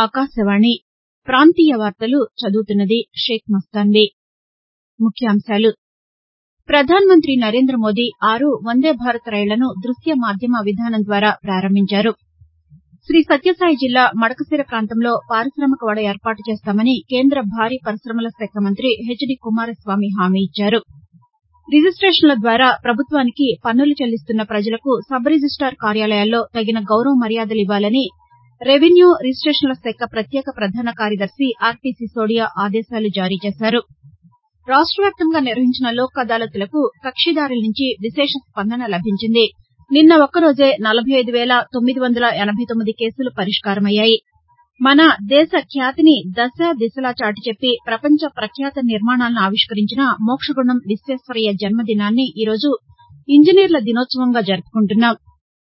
ఆకాశవాణి ప్రాంతీయ వార్తలు చదువుతున్నది షేక్ మస్తాన్వీ ముఖ్యాంశాలు ప్రధానమంత్రి నరేంద్ర మోదీ ఆరు వందే భారత్ రైళ్లను దృశ్య మాధ్యమ విధానం ద్వారా ప్రారంభించారు శ్రీ సత్యసాయి జిల్లా మడకశిర ప్రాంతంలో పారిశామిక వాడ ఏర్పాటు చేస్తామని కేంద్ర భారీ పరిశమల శాఖ మంత్రి హెచ్డి కుమారస్వామి హామీ ఇచ్చారు రిజిస్టేషన్ల ద్వారా ప్రభుత్వానికి పన్నులు చెల్లిస్తున్న ప్రజలకు సబ్ రిజిస్టార్ కార్యాలయాల్లో తగిన గౌరవ మర్యాదలివ్వాలని రెవెన్యూ రిజిస్టేషన్ల శాఖ ప్రత్యేక ప్రధాన కార్యదర్శి ఆర్పీ సిసోడియా ఆదేశాలు జారీ చేశారు రాష్ట వ్యాప్తంగా నిర్వహించిన లోక్ అదాలత్లకు కక్షిదారుల నుంచి విశేష స్పందన లభించింది నిన్న ఒక్కరోజే నలభై ఐదు వేల తొమ్మిది వందల ఎనబై తొమ్మిది కేసులు పరిష్కారమయ్యాయి మన దేశ ఖ్యాతిని దశ దిశలా చాటిచెప్పి ప్రపంచ ప్రఖ్యాత నిర్మాణాలను ఆవిష్కరించిన మోక్షగుండం విశ్వేశ్వరయ్య జన్మదినాన్ని ఈరోజు ఇంజనీర్ల దినోత్సవంగా జరుపుకుంటున్నాం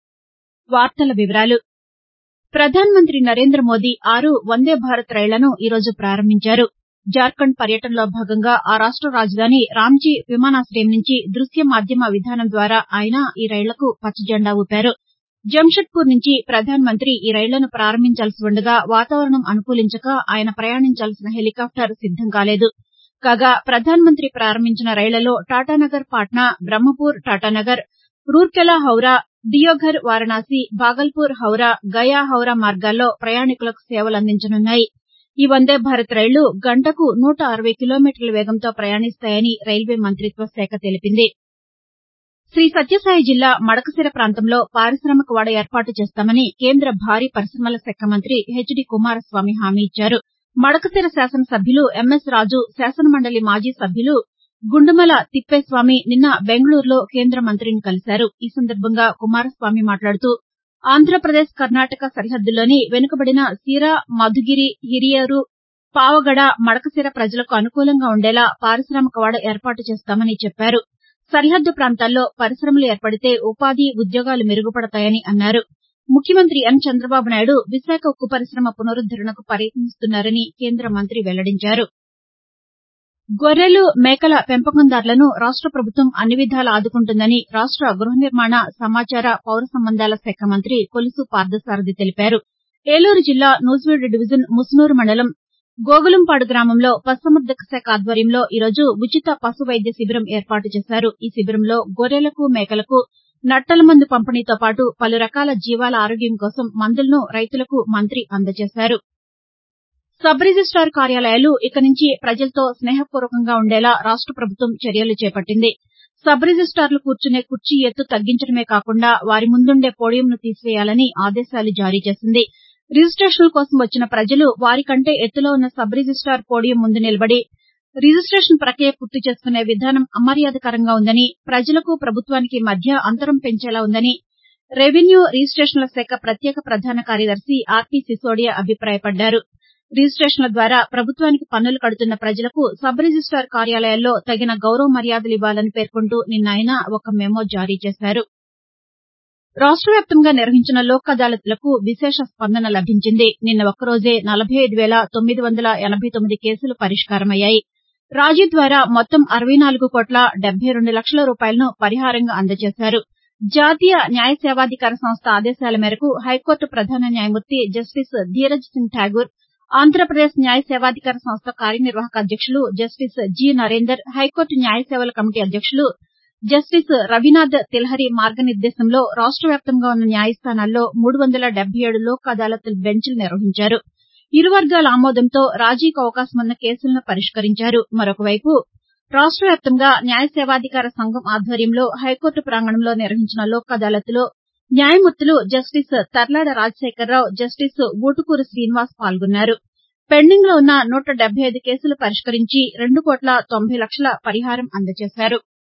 ప్రధానమంత్రి నరేంద్ర మోదీ ఆరు వందే భారత్ రైళ్లను ఈరోజు ప్రారంభించారు జార్ఖండ్ పర్యటనలో భాగంగా ఆ రాష్ట రాజధాని రాంచీ విమానాశయం నుంచి దృశ్య మాధ్యమ విధానం ద్వారా ఆయన ఈ రైళ్లకు పచ్చజెండా ఊపారు జంషెడ్పూర్ నుంచి ప్రధానమంత్రి ఈ రైళ్లను ప్రారంభించాల్సి ఉండగా వాతావరణం అనుకూలించక ఆయన ప్రయాణించాల్సిన హెలికాప్టర్ సిద్దం కాలేదు కాగా ప్రధానమంత్రి ప్రారంభించిన రైళ్లలో టాటానగర్ పాట్నా బ్రహ్మపూర్ టాటానగర్ రూర్కెలా హౌరా డియోఘర్ వారణాసి భాగల్పూర్ హౌరా గయా హౌరా మార్గాల్లో ప్రయాణికులకు సేవలందించనున్నాయి ఈ వందే భారత్ రైళ్లు గంటకు నూట అరవై కిలోమీటర్ల వేగంతో ప్రయాణిస్తాయని రైల్వే మంతిత్వ శాఖ తెలిపింది శ్రీ సత్యసాయి జిల్లా మడకశిర ప్రాంతంలో పారిశామిక వాడ ఏర్పాటు చేస్తామని కేంద్ర భారీ పరిశమల శాఖ మంత్రి హెచ్డి కుమారస్వామి హామీ ఇచ్చారు మడకశిర శాసనసభ్యులు ఎంఎస్ రాజు శాసనమండలి మాజీ సభ్యులు గుండుమల తిప్పేస్వామి నిన్న బెంగళూరులో కేంద్ర మంత్రిని కలిశారు ఈ సందర్భంగా కుమారస్వామి మాట్లాడుతూ ఆంధ్రప్రదేశ్ కర్ణాటక సరిహద్దుల్లోని వెనుకబడిన సిరా మధుగిరి హిరియరు పావగడ మడకశిర ప్రజలకు అనుకూలంగా ఉండేలా పారిశామిక వాడ ఏర్పాటు చేస్తామని చెప్పారు సరిహద్దు ప్రాంతాల్లో పరిశమలు ఏర్పడితే ఉపాధి ఉద్యోగాలు మెరుగుపడతాయని అన్నారు ముఖ్యమంత్రి ఎన్ చంద్రబాబు నాయుడు విశాఖ ఉక్కు పరిశమ పునరుద్దరణకు ప్రయత్నిస్తున్నారని కేంద్ర మంత్రి వెల్లడించారు గొర్రెలు మేకల పెంపకందారులను రాష్ట ప్రభుత్వం అన్ని విధాలా ఆదుకుంటుందని రాష్ట గృహ నిర్మాణ సమాచార పౌర సంబంధాల శాఖ మంత్రి కొలుసు పార్దసారథి తెలిపారు ఏలూరు జిల్లా నూజివీడు డివిజన్ ముసునూరు మండలం గోగులంపాడు గ్రామంలో పశుసంవర్ధక శాఖ ఆధ్వర్యంలో ఈరోజు ఉచిత పశు వైద్య శిబిరం ఏర్పాటు చేశారు ఈ శిబిరంలో గొర్రెలకు మేకలకు నట్టల మందు పంపిణీతో పాటు పలు రకాల జీవాల ఆరోగ్యం కోసం మందులను రైతులకు మంత్రి అందజేశారు సబ్ రిజిస్టార్ కార్యాలయాలు ఇక నుంచి ప్రజలతో స్నేహపూర్వకంగా ఉండేలా రాష్ట ప్రభుత్వం చర్యలు చేపట్టింది సబ్ రిజిస్టార్లు కూర్చునే కుర్చీ ఎత్తు తగ్గించడమే కాకుండా వారి ముందుండే పోడియంను తీసివేయాలని ఆదేశాలు జారీ చేసింది రిజిస్టేషన్ల కోసం వచ్చిన ప్రజలు వారి కంటే ఎత్తులో ఉన్న సబ్ రిజిస్టార్ పోడియం ముందు నిలబడి రిజిస్టేషన్ ప్రక్రియ పూర్తి చేసుకునే విధానం అమర్యాదకరంగా ఉందని ప్రజలకు ప్రభుత్వానికి మధ్య అంతరం పెంచేలా ఉందని రెవెన్యూ రిజిస్టేషన్ల శాఖ ప్రత్యేక ప్రధాన కార్యదర్శి ఆర్పీ సిసోడియా అభిప్రాయపడ్డారు రిజిస్టేషన్ల ద్వారా ప్రభుత్వానికి పన్నులు కడుతున్న ప్రజలకు సబ్ రిజిస్టార్ కార్యాలయాల్లో తగిన గౌరవ మర్యాదలివ్వాలని పేర్కొంటూ నిన్న ఆయన ఒక మెమో జారీ చేశారు రాష్ట వ్యాప్తంగా నిర్వహించిన లోక్ అదాలత్లకు విశేష స్పందన లభించింది నిన్న ఒక్కరోజే నలభై ఐదు వేల తొమ్మిది వందల ఎనబై తొమ్మిది కేసులు పరిష్కారమయ్యాయి రాజీ ద్వారా మొత్తం అరవై నాలుగు కోట్ల డెబ్బై రెండు లక్షల రూపాయలను పరిహారంగా అందజేశారు జాతీయ న్యాయ సేవాధికార సంస్థ ఆదేశాల మేరకు హైకోర్టు ప్రధాన న్యాయమూర్తి జస్టిస్ ధీరజ్ సింగ్ ఠాగూర్ ఆంధ్రప్రదేశ్ న్యాయ సేవాధికార సంస్థ కార్యనిర్వాహక అధ్యక్షులు జస్టిస్ జి నరేందర్ హైకోర్టు న్యాయ సేవల కమిటీ అధ్యక్షులు జస్టిస్ రవీనాథ్ తిలహరి మార్గనిర్దేశంలో రాష్ట వ్యాప్తంగా ఉన్న న్యాయస్థానాల్లో మూడు వందల డెబ్బై ఏడు లోక్ అదాలత్ బెంచ్లు నిర్వహించారు ఇరు వర్గాల ఆమోదంతో రాజీకి అవకాశమున్న కేసులను పరిష్కరించారు మరొకవైపు రాష్ట వ్యాప్తంగా న్యాయ సేవాధికార సంఘం ఆధ్వర్యంలో హైకోర్టు ప్రాంగణంలో నిర్వహించిన లోక్ అదాలత్లో న్యాయమూర్తులు జస్టిస్ తర్లాడ రాజశేఖరరావు జస్టిస్ ఊటుకూరు శ్రీనివాస్ పాల్గొన్నారు పెండింగ్లో ఉన్న నూట డెబ్బై ఐదు కేసులు పరిష్కరించి రెండు కోట్ల తొంభై లక్షల పరిహారం అందజేశారు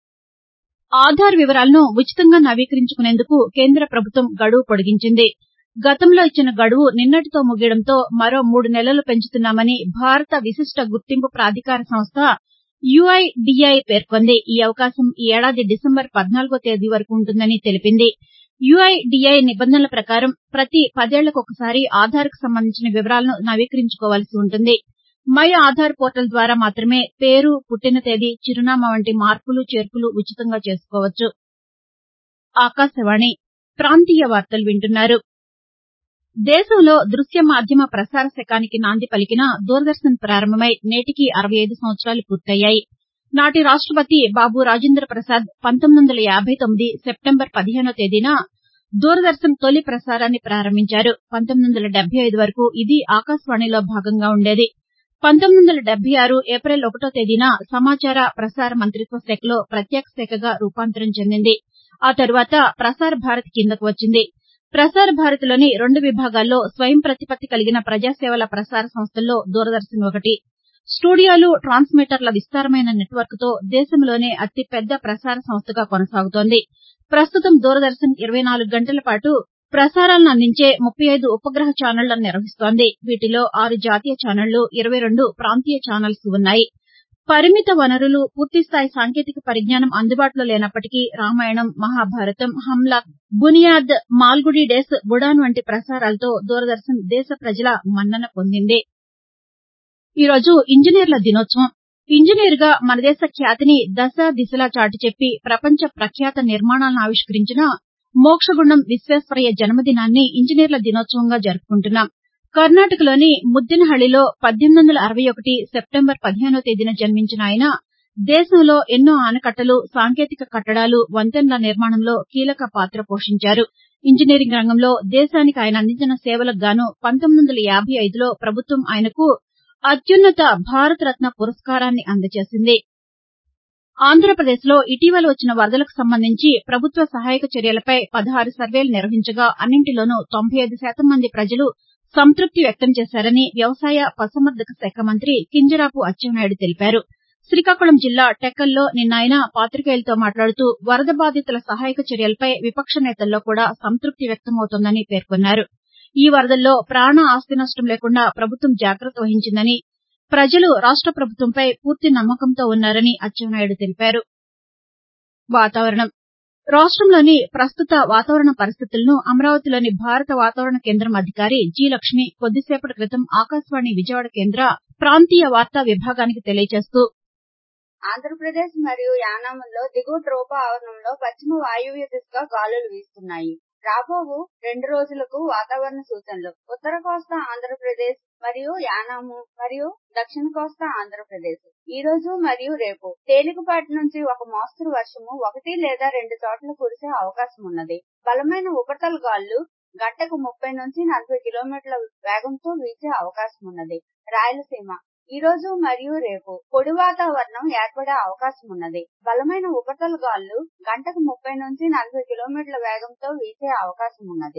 ఆధార్ వివరాలను ఉచితంగా నవీకరించుకునేందుకు కేంద్ర ప్రభుత్వం గడువు పొడిగించింది గతంలో ఇచ్చిన గడువు నిన్నటితో ముగియడంతో మరో మూడు నెలలు పెంచుతున్నామని భారత విశిష్ట గుర్తింపు ప్రాధికార సంస్థ యుఐడిఐ పేర్కొంది ఈ అవకాశం ఈ ఏడాది డిసెంబర్ పద్నాలుగో తేదీ వరకు ఉంటుందని తెలిపింది యుఐడిఐ నిబంధనల ప్రకారం ప్రతి పదేళ్లకొకసారి ఆధార్కు సంబంధించిన వివరాలను నవీకరించుకోవాల్సి ఉంటుంది మై ఆధార్ పోర్టల్ ద్వారా మాత్రమే పేరు పుట్టిన తేదీ చిరునామా వంటి మార్పులు చేర్పులు ఉచితంగా చేసుకోవచ్చు దేశంలో దృశ్య మాధ్యమ ప్రసార శకానికి నాంది పలికిన దూరదర్శన్ ప్రారంభమై నేటికి అరవై ఐదు సంవత్సరాలు పూర్తయ్యాయి నాటి రాష్టపతి బాబు రాజేంద్ర ప్రసాద్ పంతొమ్మిది వందల యాబై తొమ్మిది సెప్టెంబర్ పదిహేనో తేదీన దూరదర్శన్ తొలి ప్రసారాన్ని ప్రారంభించారు పంతొమ్మిది వందల డెబ్బై ఐదు వరకు ఇది ఆకాశవాణిలో భాగంగా ఉండేది పంతొమ్మిది వందల డెబ్బై ఆరు ఏప్రిల్ ఒకటో తేదీన సమాచార ప్రసార మంతిత్వ శాఖలో ప్రత్యేక శాఖగా రూపాంతరం చెందింది ఆ తరువాత ప్రసార భారతి కిందకు వచ్చింది ప్రసార భారతిలోని రెండు విభాగాల్లో స్వయం ప్రతిపత్తి కలిగిన ప్రజాసేవల ప్రసార సంస్థల్లో దూరదర్శన్ ఒకటి స్టూడియోలు ట్రాన్స్మిటర్ల విస్తారమైన నెట్వర్క్తో దేశంలోనే అతిపెద్ద ప్రసార సంస్థగా కొనసాగుతోంది ప్రస్తుతం దూరదర్శన్ ఇరవై నాలుగు గంటల పాటు ప్రసారాలను అందించే ముప్పై ఐదు ఉపగ్రహ ఛానళ్లను నిర్వహిస్తోంది వీటిలో ఆరు జాతీయ ఛానళ్లు ఇరవై రెండు ప్రాంతీయ ఛానల్స్ ఉన్నాయి పరిమిత వనరులు పూర్తిస్థాయి సాంకేతిక పరిజ్ఞానం అందుబాటులో లేనప్పటికీ రామాయణం మహాభారతం హమ్లాక్ బునియాద్ మాల్గుడి డేస్ ఉడాన్ వంటి ప్రసారాలతో దూరదర్శన్ దేశ ప్రజల మన్నన పొందింది ఈరోజు ఇంజనీర్ల దినోత్సవం ఇంజనీరుగా మన దేశ ఖ్యాతిని దశ దిశలా చాటి చెప్పి ప్రపంచ ప్రఖ్యాత నిర్మాణాలను ఆవిష్కరించిన మోక్షగుండం విశ్వేశ్వరయ్య జన్మదినాన్ని ఇంజనీర్ల దినోత్సవంగా జరుపుకుంటున్నాం కర్ణాటకలోని ముద్దెనహళ్లిలో పద్దెనిమిది వందల అరవై ఒకటి సెప్టెంబర్ పదిహేనో తేదీన జన్మించిన ఆయన దేశంలో ఎన్నో ఆనకట్టలు సాంకేతిక కట్టడాలు వంతెనల నిర్మాణంలో కీలక పాత్ర పోషించారు ఇంజనీరింగ్ రంగంలో దేశానికి ఆయన అందించిన సేవలకు గాను పంతొమ్మిది వందల యాబై ఐదులో ప్రభుత్వం ఆయనకు అత్యున్నత భారతరత్న పురస్కారాన్ని అందజేసింది ఆంధ్రప్రదేశ్లో ఇటీవల వచ్చిన వరదలకు సంబంధించి ప్రభుత్వ సహాయక చర్యలపై పదహారు సర్వేలు నిర్వహించగా అన్నింటిలోనూ తొంభై ఐదు శాతం మంది ప్రజలు సంతృప్తి వ్యక్తం చేశారని వ్యవసాయ పశుసంవర్ధక శాఖ మంత్రి కింజరాపు అచ్చెన్నాయుడు తెలిపారు శ్రీకాకుళం జిల్లా టెక్కల్లో నిన్న ఆయన పాతికేయులతో మాట్లాడుతూ వరద బాధితుల సహాయక చర్యలపై విపక్ష నేతల్లో కూడా సంతృప్తి వ్యక్తమవుతోందని పేర్కొన్నారు ఈ వరదల్లో ప్రాణ ఆస్తి నష్టం లేకుండా ప్రభుత్వం జాగ్రత్త వహించిందని ప్రజలు రాష్ట ప్రభుత్వంపై పూర్తి నమ్మకంతో ఉన్నారని అచ్చెన్నాయుడు తెలిపారు వాతావరణం రాష్టంలోని ప్రస్తుత వాతావరణ పరిస్థితులను అమరావతిలోని భారత వాతావరణ కేంద్రం అధికారి జి లక్ష్మి కొద్దిసేపటి క్రితం ఆకాశవాణి విజయవాడ కేంద్ర ప్రాంతీయ వార్తా విభాగానికి తెలియజేస్తూ ఆంధ్రప్రదేశ్ మరియు యానాంలో దిగువ ట్రోప ఆవరణంలో పశ్చిమ వాయువ్య దిశగా గాలులు వీస్తున్నాయి రాబోవు రెండు రోజులకు వాతావరణ సూచనలు ఉత్తర కోస్తా ఆంధ్రప్రదేశ్ మరియు యానాము మరియు దక్షిణ కోస్తా ఆంధ్రప్రదేశ్ ఈ రోజు మరియు రేపు తేలికపాటి నుంచి ఒక మోస్తరు వర్షము ఒకటి లేదా రెండు చోట్ల కురిసే అవకాశం ఉన్నది బలమైన ఉపరితల గాలులు గంటకు ముప్పై నుంచి నలభై కిలోమీటర్ల వేగంతో వీచే అవకాశం ఉన్నది రాయలసీమ ఈ రోజు మరియు రేపు పొడి వాతావరణం ఏర్పడే అవకాశం ఉన్నది బలమైన ఉపరితల గాలులు గంటకు ముప్పై నుంచి నలభై కిలోమీటర్ల వేగంతో వీచే అవకాశం ఉన్నది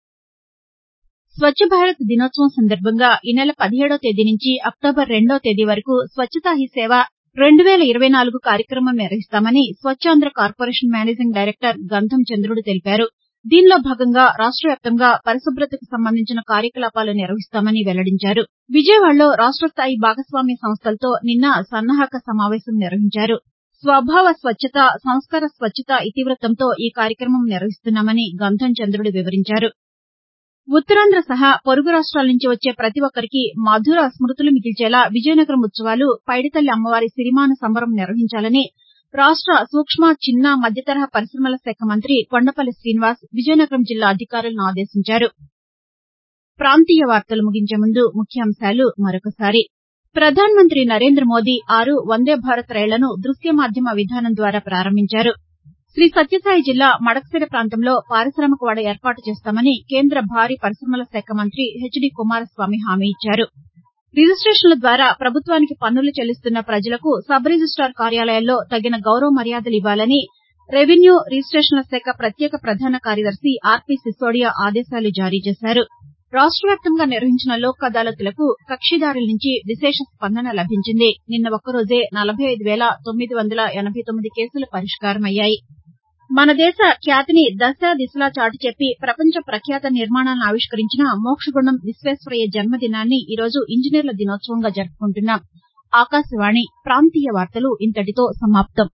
స్వచ్ఛ భారత్ దినోత్సవం సందర్భంగా ఈ నెల పదిహేడో తేదీ నుంచి అక్టోబర్ రెండో తేదీ వరకు స్వచ్ఛతా హీ సేవ రెండు వేల ఇరవై నాలుగు కార్యక్రమం నిర్వహిస్తామని స్వచ్ఛాంధ్ర కార్పొరేషన్ మేనేజింగ్ డైరెక్టర్ గంధం చంద్రుడు తెలిపారు దీనిలో భాగంగా రాష్ట వ్యాప్తంగా పరిశుభ్రతకు సంబంధించిన కార్యకలాపాలు నిర్వహిస్తామని వెల్లడించారు విజయవాడలో రాష్ట స్థాయి భాగస్వామ్య సంస్థలతో నిన్న సన్నాహక సమావేశం నిర్వహించారు స్వభావ స్వచ్ఛత సంస్కార స్వచ్ఛత ఇతివృత్తంతో ఈ కార్యక్రమం నిర్వహిస్తున్నామని గంధం చంద్రుడు వివరించారు ఉత్తరాంధ్ర సహా పొరుగు రాష్ట్రాల నుంచి వచ్చే ప్రతి ఒక్కరికి మధుర స్మృతులు మిగిల్చేలా విజయనగరం ఉత్సవాలు పైడితల్లి అమ్మవారి సిరిమాన సంబరం నిర్వహించాలని రాష్ట సూక్ష్మ చిన్న మధ్యతరహా పరిశమల శాఖ మంత్రి కొండపల్లి శ్రీనివాస్ విజయనగరం జిల్లా అధికారులను ఆదేశించారు ప్రాంతీయ వార్తలు ముగించే ముందు ముఖ్యాంశాలు మరొకసారి ప్రధానమంత్రి నరేంద్ర మోదీ ఆరు వందే భారత్ రైళ్లను దృశ్య మాధ్యమ విధానం ద్వారా ప్రారంభించారు శ్రీ సత్యసాయి జిల్లా మడకశిర ప్రాంతంలో పారిశామిక వాడ ఏర్పాటు చేస్తామని కేంద్ర భారీ పరిశమల శాఖ మంత్రి హెచ్డి కుమారస్వామి హామీ ఇచ్చారు రిజిస్టేషన్ల ద్వారా ప్రభుత్వానికి పన్నులు చెల్లిస్తున్న ప్రజలకు సబ్ రిజిస్టార్ కార్యాలయాల్లో తగిన గౌరవ మర్యాదలు ఇవ్వాలని రెవెన్యూ రిజిస్టేషన్ల శాఖ ప్రత్యేక ప్రధాన కార్యదర్శి ఆర్పి సిసోడియా ఆదేశాలు జారీ చేశారు రాష్ట వ్యాప్తంగా నిర్వహించిన లోక్ అదాలత్లకు కక్షిదారుల నుంచి విశేష స్పందన లభించింది నిన్న ఒక్కరోజే నలభై ఐదు వేల తొమ్మిది వందల ఎనబై తొమ్మిది కేసులు పరిష్కారమయ్యాయి మన దేశ ఖ్యాతిని దశ దిశలా చాటి చెప్పి ప్రపంచ ప్రఖ్యాత నిర్మాణాలను ఆవిష్కరించిన మోక్షగుండం విశ్వేశ్వరయ్య జన్మదినాన్ని ఈరోజు ఇంజనీర్ల దినోత్సవంగా జరుపుకుంటున్నాం ఆకాశవాణి ప్రాంతీయ వార్తలు ఇంతటితో సమాప్తం